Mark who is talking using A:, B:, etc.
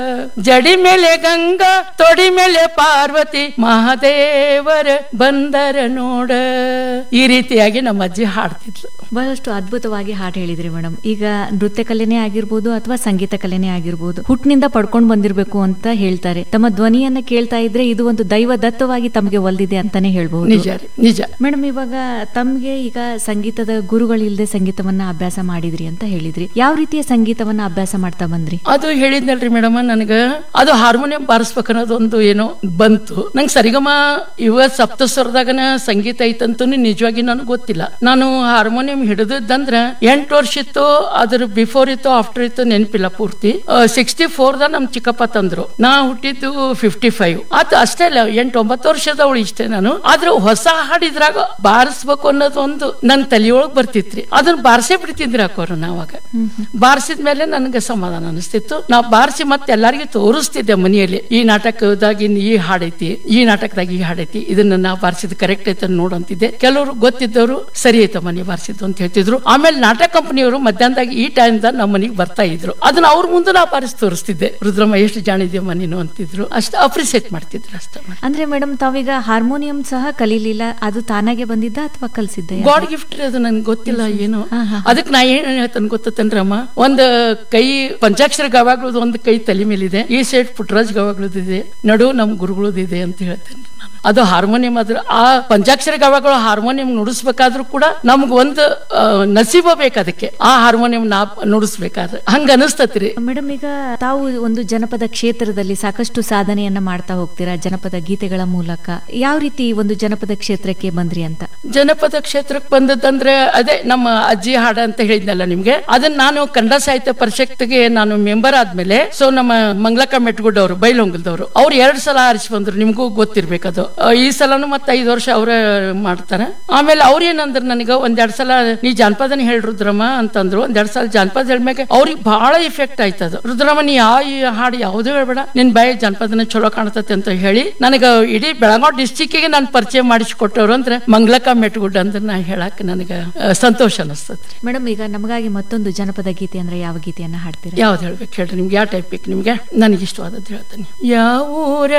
A: ಜಡಿ ಮೇಲೆ ಗಂಗಾ ತೊಡಿ ಮೇಲೆ ಪಾರ್ವತಿ ಮಹಾದೇವರ ಬಂದರ ನೋಡ ಈ ರೀತಿಯಾಗಿ ನಮ್ಮ ಅಜ್ಜಿ ಹಾಡ್ತಿದ್ಲು
B: ಬಹಳಷ್ಟು ಅದ್ಭುತವಾಗಿ ಹಾಡು ಹೇಳಿದ್ರಿ ಮೇಡಮ್ ಈಗ ನೃತ್ಯ ಕಲೆನೇ ಆಗಿರ್ಬೋದು ಅಥವಾ ಸಂಗೀತ ಕಲೆನೇ ಆಗಿರ್ಬೋದು ಹುಟ್ಟಿನಿಂದ ಪಡ್ಕೊಂಡು ಬಂದಿರಬೇಕು ಅಂತ ಹೇಳ್ತಾರೆ ತಮ್ಮ ಧ್ವನಿಯನ್ನ ಕೇಳ್ತಾ ಇದ್ರೆ ಇದು ಒಂದು ದೈವ ದತ್ತವಾಗಿ ತಮಗೆ ಒಲ್ದಿದೆ ಅಂತಾನೆ ಹೇಳ್ಬಹುದು
A: ನಿಜ ರೀ ನಿಜ
B: ಮೇಡಮ್ ಇವಾಗ ತಮ್ಗೆ ಈಗ ಸಂಗೀತದ ಗುರುಗಳಿಲ್ದೆ ಸಂಗೀತವನ್ನ ಅಭ್ಯಾಸ ಮಾಡಿದ್ರಿ ಅಂತ ಹೇಳಿದ್ರಿ ಯಾವ ರೀತಿಯ ಸಂಗೀತವನ್ನ ಅಭ್ಯಾಸ ಮಾಡ್ತಾ ಬಂದ್ರಿ
A: ಅದು ಹೇಳಿದ್ನಲ್ರಿ ಮೇಡಮ್ ನನಗ ಅದು ಹಾರ್ಮೋನಿಯಂ ಬಾರಿಸ್ಬೇಕನ್ನೋದು ಒಂದು ಏನೋ ಬಂತು ನಂಗೆ ಸರಿಗಮ ಇವ ಸಪ್ತಸ್ವರದಾಗನ ಸಂಗೀತ ಐತಂತೂ ನಿಜವಾಗಿ ನನಗೆ ಗೊತ್ತಿಲ್ಲ ನಾನು ಹಾರ್ಮೋನಿಯಂ ಹಿಡಿದಂದ್ರ ಎಂಟು ವರ್ಷ ಇತ್ತು ಅದ್ರ ಬಿಫೋರ್ ಇತ್ತು ಆಫ್ಟರ್ ಇತ್ತು ನೆನಪಿಲ್ಲ ಪೂರ್ತಿ ಸಿಕ್ಸ್ಟಿ ಫೋರ್ ದ ನಮ್ ಚಿಕ್ಕಪ್ಪ ತಂದ್ರು ನಾ ಹುಟ್ಟಿದ್ದು ಫಿಫ್ಟಿ ಫೈವ್ ಅದು ಅಷ್ಟೇ ಅಲ್ಲ ಎಂಟು ಒಂಬತ್ತು ವರ್ಷದವಳು ಇಷ್ಟೇ ನಾನು ಆದ್ರೆ ಹೊಸ ಹಾಡಿದ್ರಾಗ ಬಾರಿಸ್ಬೇಕು ಅನ್ನೋದು ಒಂದು ನನ್ನ ತಲೆಯೊಳಗ್ ಬರ್ತಿತ್ರಿ ಅದನ್ನ ಬಾರಿಸೇ ಬಿಡ್ತಿದ್ರಿ ಹಾಕೋರು ನಾವಾಗ ಬಾರಿಸಿದ ಮೇಲೆ ನನಗೆ ಸಮಾಧಾನ ಅನಿಸ್ತಿತ್ತು ನಾ ಬಾರಿಸಿ ಮತ್ತೆ ಎಲ್ಲರಿಗೂ ತೋರಿಸ್ತಿದ್ದೆ ಮನೆಯಲ್ಲಿ ಈ ನಾಟಕದಾಗ ಇನ್ ಈ ಹಾಡೈತಿ ಈ ನಾಟಕದಾಗ ಈ ಹಾಡೈತಿ ಇದನ್ನ ನಾ ಬಾರಿಸಿದ್ ಕರೆಕ್ಟ್ ಐತೆ ಅಂತ ನೋಡಂತಿದ್ದೆ ಕೆಲವರು ಗೊತ್ತಿದ್ದವರು ಸರಿ ಐತ ಮನೆ ಬಾರಿಸಿದ್ದು ಅಂತ ಹೇಳ್ತಿದ್ರು ಆಮೇಲೆ ನಾಟಕ ಕಂಪನಿಯವರು ಮಧ್ಯಾಹ್ನದಾಗ ಈ ಟೈಮ್ ದಾಗ ನಮ್ಮ ಮನೆಗೆ ಬರ್ತಾ ಇದ್ರು ಅದನ್ನ ಅವ್ರ ಮುಂದೆ ನಾ ಬಾರಿಸಿ ತೋರಿಸ್ತಿದ್ದೆ ರುದ್ರಮ್ಮ ಎಷ್ಟು ಜಾಣಿದ್ಯಮ್ಮ ನೀನು ಅಂತಿದ್ರು ಅಷ್ಟು ಅಪ್ರಿಸಿಯೇಟ್ ಮಾಡ್ತಿದ್ರು ಅಷ್ಟೇ
B: ಅಂದ್ರೆ ಮೇಡಮ್ ತಾವೀಗ ಹಾರ್ಮೋನಿಯಂ ಸಹ ಕಲೀಲಿಲ್ಲ ಅದು ತಾನಾಗೆ ಬಂದಿದ್ದ ಅಥವಾ ಕಲ್ಸಿದ್ದ
A: ಗಾಡ್ ಗಿಫ್ಟ್ ಅದು ನನ್ಗೆ ಗೊತ್ತಿಲ್ಲ ಏನು ಅದಕ್ಕೆ ನಾ ಏನ್ ಹೇಳ್ತಾನೆ ಗೊತ್ತಂದ್ರಮ್ಮ ಒಂದ್ ಕೈ ಪಂಚಾಕ್ಷರ ಗವಾಗಳದು ಒಂದು ಕೈ ತಲೆ ಮೇಲಿದೆ ಈ ಸೈಡ್ ಪುಟ್ಟರಾಜ್ ಗವಾಗಳದಿದೆ ನಡು ನಮ್ ಗುರುಗಳದಿದೆ ಅಂತ ಹೇಳ್ತೇನೆ ನಾನು ಅದು ಹಾರ್ಮೋನಿಯಂ ಆದ್ರೆ ಆ ಪಂಚಾಕ್ಷರ ಗವಾಗಳು ಹಾರ್ಮೋನಿಯಂ ನುಡಿಸ್ಬೇಕಾದ್ರೂ ಕೂಡ ನಮ್ಗ್ ಒಂದು ಆ, ನಸೀಬ ಬೇಕು ಅದಕ್ಕೆ ಆ ಹಾರ್ಮೋನಿಯಂ ನಾ ನುಡಿಸ್ಬೇಕಾದ್ರೆ ಹಂಗ ಅನಿಸ್ತತ್ರಿ
B: ಮೇಡಮ್ ಈಗ ತಾವು ಒಂದು ಜನಪದ ಕ್ಷೇತ್ರದಲ್ಲಿ ಸಾಕಷ್ಟು ಸಾಧನೆಯನ್ನ ಮಾಡ್ತಾ ಹೋಗ್ತೀರಾ ಜನಪದ ಗೀತೆಗಳ ಮೂಲಕ ಯಾವ ರೀತಿ ಈ ಒಂದು ಜನಪದ ಕ್ಷೇತ್ರಕ್ಕೆ ಬಂದ್ರಿ ಅಂತ
A: ಜನಪದ ಕ್ಷೇತ್ರಕ್ಕೆ ಬಂದದಂದ್ರೆ ಅದೇ ನಮ್ಮ ಅಜ್ಜಿ ಹಾಡ ಅಂತ ಹೇಳಿದ್ನಲ್ಲ ನಿಮ್ಗೆ ಅದನ್ನ ನಾನು ಕನ್ನಡ ಸಾಹಿತ್ಯ ಪರಿಷತ್ಗೆ ನಾನು ಮೆಂಬರ್ ಆದ್ಮೇಲೆ ಸೊ ನಮ್ಮ ಮಂಗ್ಲಕ್ಕ ಮೆಟ್ಗುಡ್ ಅವರು ಬೈಲೊಂಗಲ್ದವರು ಅವ್ರು ಎರಡ್ ಸಲ ಆರಿಸಿ ಬಂದ್ರು ನಿಮ್ಗೂ ಗೊತ್ತಿರ್ಬೇಕದು ಆ, ಈ ಸಲನು ಮತ್ತೆ ಐದು ವರ್ಷ ಅವರೇ ಮಾಡ್ತಾರೆ ಆಮೇಲೆ ಅವ್ರ ಏನಂದ್ರ ನನಗ ಒಂದೆರಡ್ ಸಲ ನೀ ಜಾನಪದನ ಹೇಳಿ ರುದ್ರಮ್ಮ ಅಂತಂದ್ರು ಒಂದೆರಡ್ ಸಲ ಜಾನಪದ ಹೇಳ್ಮ್ಯಾಗ ಅವ್ರಿಗೆ ಬಹಳ ಇಫೆಕ್ಟ್ ಆಯ್ತದ ರುದ್ರಮ್ಮ ನೀ ಯಾವ ಈ ಹಾಡು ಯಾವ್ದು ಹೇಳ್ಬೇಡ ನಿನ್ ಬಾಯಿ ಜಾನಪದನ ಚಲೋ ಕಾಣ್ತತೆ ಅಂತ ಹೇಳಿ ನನಗ ಇಡೀ ಬೆಳಗಾವ್ ಡಿಸ್ಟಿಕ್ ಗೆ ನಾನು ಪರಿಚಯ ಮಾಡಿಸಿಕೊಟ್ಟವ್ರು ಅಂದ್ರೆ ಮಂಗ್ಲಕ್ಕ ಮೆಟ್ಗುಡ್ ಅಂದ್ರೆ ನಾ ಹೇಳಕ್ ನನಗ ಆ, ಸಂತೋಷ ಅನಿಸ್ತತ್ರಿ
B: ಮೇಡಮ್ ಈಗ ನಮಗಾಗಿ ಮತ್ತೊಂದು ಜನಪದ ಗೀತೆ ಅಂದ್ರೆ ಯಾವ ಗೀತೆಯನ್ನ ಹಾಡ್ತೀರಾ
A: ಯಾವ್ದು ಹೇಳ್ಬೇಕು ಹೇಳ್ರಿ ನಿಮ್ಗೆ ಯಾವ ಟೈಪ್ ಬೇಕು ನಿಮ್ಗೆ ನನಗೆ ಇಷ್ಟವಾದದ್ದು ಹೇಳ್ತೇನೆ ಯಾವ ಊರ